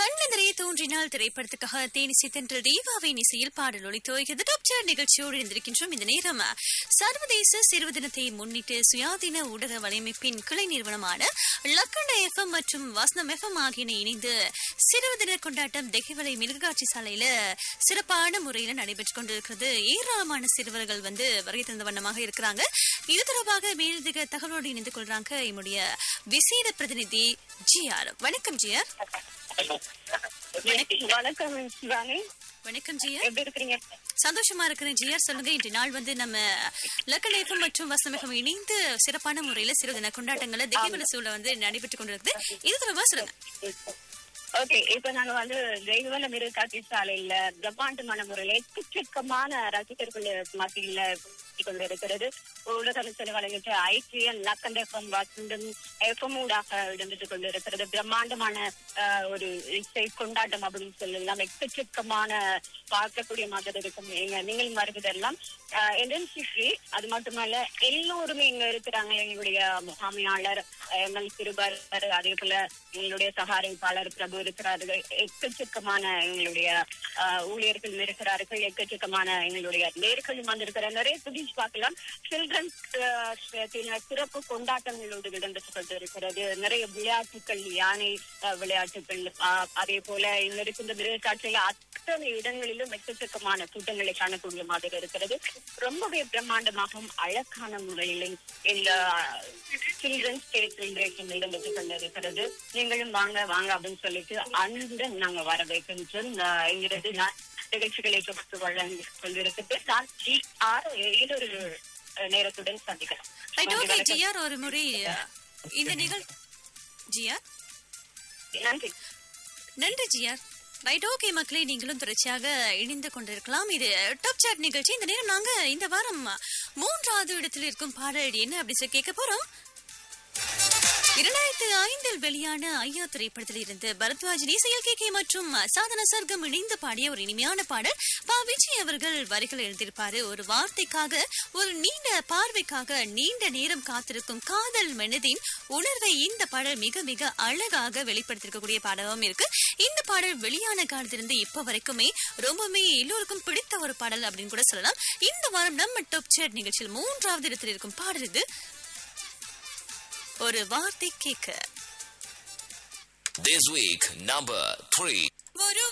கண்ணெதிரே தோன்றினால் திரைப்படத்துக்காக தேனிசை தென்றல் தீபாவின் இசையில் பாடல் ஒளித்தோய்கிறது டாப் சார் நிகழ்ச்சியோடு இருந்திருக்கின்றோம் இந்த நேரம் சர்வதேச சிறுவ தினத்தை முன்னிட்டு சுயாதீன ஊடக வலையமைப்பின் கிளை நிறுவனமான லக்கண்ட எஃப்எம் மற்றும் வசனம் எஃப்எம் ஆகியன இணைந்து சிறுவ தின கொண்டாட்டம் தெஹிவலை மிருகாட்சி சாலையில சிறப்பான முறையில் நடைபெற்றுக் கொண்டிருக்கிறது ஏராளமான சிறுவர்கள் வந்து வருகை தந்த வண்ணமாக இருக்கிறாங்க இது தொடர்பாக மேலதிக தகவலோடு இணைந்து கொள்றாங்க என்னுடைய விசேட பிரதிநிதி ஜிஆர் வணக்கம் ஜிஆர் வணக்கம் சிவானி வணக்கம் ஜிஆர் எப்படி இருக்கிறீங்க சந்தோஷமா இருக்கிறேன் ஜிஆர் சொல்லுங்க இன்று நாள் வந்து நம்ம லக்கல் ஏஃபம் மற்றும் வசமகம் இணைந்து சிறப்பான முறையில சிறு தின கொண்டாட்டங்களை தெய்வல சூழல வந்து நடைபெற்றுக் கொண்டிருக்குது இது தொடர்பா சொல்லுங்க ஓகே இப்ப நாங்க வந்து தெய்வல மிருகாட்சி சாலையில பிரம்மாண்டமான முறையில எக்கச்சக்கமான ரசிகர்கள் மத்தியில கொண்டு இருக்கிறது உலகத்தில் வழங்கிட்டு ஐடிஎல் லக்கன் எஃப்எம் வாசந்தம் எஃப்எம் ஊடாக இடம்பெற்றுக் கொண்டிருக்கிறது பிரம்மாண்டமான ஆஹ், ஒரு இசை கொண்டாட்டம் அப்படின்னு சொல்லலாம் எக்கச்சக்கமான பார்க்கக்கூடிய மாதிரி இருக்கும் எங்க நீங்கள் வருவதெல்லாம் என்என்சி ஃப்ரீ அது மட்டுமல்ல எல்லோருமே இங்க இருக்கிறாங்க எங்களுடைய முகாமையாளர் எங்கள் சிறுவர் அதே போல எங்களுடைய சகாரிப்பாளர் பிரபு இருக்கிறார்கள் எக்கச்சக்கமான எங்களுடைய ஆஹ், ஊழியர்கள் இருக்கிறார்கள் எக்கச்சக்கமான எங்களுடைய நேர்களும் வந்திருக்கிறார் நிறைய புதிச்சு பார்க்கலாம் சில்ட்ரன்ஸ் சிறப்பு கொண்டாட்டங்களோடு இடம்பெற்றுக் கொண்டிருக்கிறது நிறைய விளையாட்டுகள் யானை ஆஹ், விளையாட்டுகள் ஆஹ், அதே போல இங்க இருக்கின்ற மிருகக்காட்சியில அத்தனை இடங்களிலும் எக்கச்சக்கமான கூட்டங்களை காணக்கூடிய மாதிரி இருக்கிறது ரொம்பவே பிரம்மாண்டமாகவும் அழகான முறையிலும் இந்த சில்ட்ரன்ஸ் டே செலிப்ரேஷன் இடம்பெற்றுக் கொண்டிருக்கிறது நீங்களும் வாங்க வாங்க அப்படின்னு சொல்லிட்டு அன்புடன் நாங்க வரவேற்கின்றோம் ஆஹ் என்கிறது நான் நிகழ்ச்சிகளை தொகுத்து வழங்கி கொண்டிருக்கிறது நான் ஜி ஆர் ஏழொரு நேரத்துடன் சந்திக்கிறேன் ரைட் ஓகே வணக்கம். ஜிஆர் ஒரு முறை அஹ், இந்த நிகழ் ஜிஆர் நன்றி நன்றி ஜிஆர் ரைட் ஓகே மக்களே நீங்களும் தொடர்ச்சியாக இணைந்து கொண்டிருக்கலாம் இது டாப் சாட் நிகழ்ச்சி இந்த நேரம் நாங்க இந்த வாரம் மூன்றாவது இடத்தில் இருக்கும் பாடல் என்ன அப்படி சொல்லி கேட்க போறோம் இரண்டாயிரத்து ஐந்தில் வெளியான ஐயா திரைப்படத்தில் இருந்து பரத்வாஜ் இசையில் கே மற்றும் சாதன சர்க்கம் இணைந்து பாடிய ஒரு இனிமையான பாடல் பா விஜய் அவர்கள் வரிகள் எழுதியிருப்பாரு ஒரு வார்த்தைக்காக ஒரு நீண்ட பார்வைக்காக நீண்ட நேரம் காத்திருக்கும் காதல் மனதின் உணர்வை இந்த பாடல் மிக மிக அழகாக வெளிப்படுத்திருக்கக்கூடிய பாடலும் இருக்கு இந்த பாடல் வெளியான காலத்திலிருந்து இப்ப வரைக்குமே ரொம்பவுமே எல்லோருக்கும் பிடித்த ஒரு பாடல் அப்படின்னு கூட சொல்லலாம் இந்த வாரம் நம்ம டாப் சேட் நிகழ்ச்சியில் மூன்றாவது இடத்தில் இருக்கும் பாடல் இது ஒரு வார்த்தை கேட்க This week, number three. ஒரு